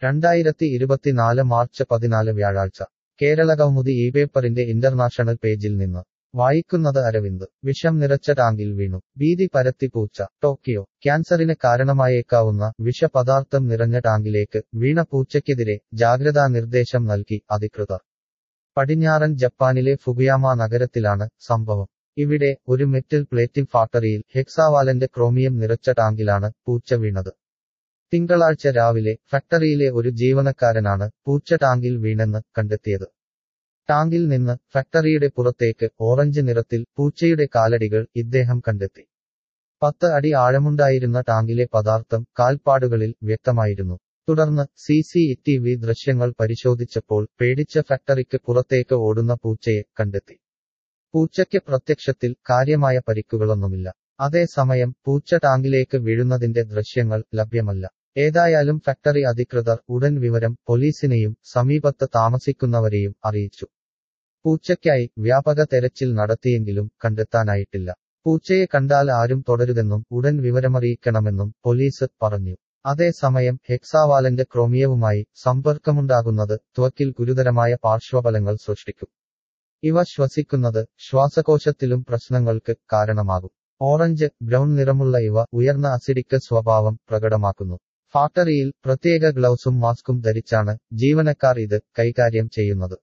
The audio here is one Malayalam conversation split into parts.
രണ്ടായിരത്തി ഇരുപത്തിനാല് മാർച്ച് പതിനാല് വ്യാഴാഴ്ച കേരളകൗമുദി ഈ പേപ്പറിന്റെ ഇന്റർനാഷണൽ പേജിൽ നിന്ന് വായിക്കുന്നത് അരവിന്ദ് വിഷം നിറച്ച ടാങ്കിൽ വീണു ഭീതി പരത്തി പൂച്ച ടോക്കിയോ ക്യാൻസറിന് കാരണമായേക്കാവുന്ന വിഷപദാർത്ഥം നിറഞ്ഞ ടാങ്കിലേക്ക് വീണ പൂച്ചയ്ക്കെതിരെ ജാഗ്രതാ നിർദ്ദേശം നൽകി അധികൃതർ പടിഞ്ഞാറൻ ജപ്പാനിലെ ഫുകുയാമ നഗരത്തിലാണ് സംഭവം ഇവിടെ ഒരു മെറ്റൽ പ്ലേറ്റിംഗ് ഫാക്ടറിയിൽ ഹെക്സാവാലന്റ് ക്രോമിയം നിറച്ച ടാങ്കിലാണ് പൂച്ച വീണത് തിങ്കളാഴ്ച രാവിലെ ഫാക്ടറിയിലെ ഒരു ജീവനക്കാരനാണ് പൂച്ച ടാങ്കിൽ വീണെന്ന് കണ്ടെത്തിയത് ടാങ്കിൽ നിന്ന് ഫാക്ടറിയുടെ പുറത്തേക്ക് ഓറഞ്ച് നിറത്തിൽ പൂച്ചയുടെ കാലടികൾ ഇദ്ദേഹം കണ്ടെത്തി പത്ത് അടി ആഴമുണ്ടായിരുന്ന ടാങ്കിലെ പദാർത്ഥം കാൽപ്പാടുകളിൽ വ്യക്തമായിരുന്നു തുടർന്ന് സി സി ടി വി ദൃശ്യങ്ങൾ പരിശോധിച്ചപ്പോൾ പേടിച്ച ഫാക്ടറിക്ക് പുറത്തേക്ക് ഓടുന്ന പൂച്ചയെ കണ്ടെത്തി പൂച്ചയ്ക്ക് പ്രത്യക്ഷത്തിൽ കാര്യമായ പരിക്കുകളൊന്നുമില്ല അതേസമയം പൂച്ച ടാങ്കിലേക്ക് വീഴുന്നതിന്റെ ദൃശ്യങ്ങൾ ലഭ്യമല്ല ഏതായാലും ഫാക്ടറി അധികൃതർ ഉടൻ വിവരം പോലീസിനെയും സമീപത്ത് താമസിക്കുന്നവരെയും അറിയിച്ചു പൂച്ചയ്ക്കായി വ്യാപക തെരച്ചിൽ നടത്തിയെങ്കിലും കണ്ടെത്താനായിട്ടില്ല പൂച്ചയെ കണ്ടാൽ ആരും തുടരുതെന്നും ഉടൻ വിവരമറിയിക്കണമെന്നും പോലീസ് പറഞ്ഞു അതേസമയം ഹെക്സാവാലന്റ് ക്രോമിയവുമായി സമ്പർക്കമുണ്ടാകുന്നത് ത്വക്കിൽ ഗുരുതരമായ പാർശ്വഫലങ്ങൾ സൃഷ്ടിക്കും ഇവ ശ്വസിക്കുന്നത് ശ്വാസകോശത്തിലും പ്രശ്നങ്ങൾക്ക് കാരണമാകും ഓറഞ്ച് ബ്രൗൺ നിറമുള്ള ഇവ ഉയർന്ന അസിഡിക് സ്വഭാവം പ്രകടമാക്കുന്നു ഫാക്ടറിയിൽ പ്രത്യേക ഗ്ലൗസും മാസ്കും ധരിച്ചാണ് ജീവനക്കാർ ഇത് കൈകാര്യം ചെയ്യുന്നത്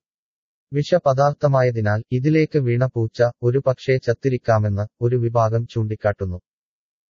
വിഷപദാർത്ഥമായതിനാൽ ഇതിലേക്ക് വീണ പൂച്ച ഒരു പക്ഷേ ചത്തിരിക്കാമെന്ന് ഒരു വിഭാഗം ചൂണ്ടിക്കാട്ടുന്നു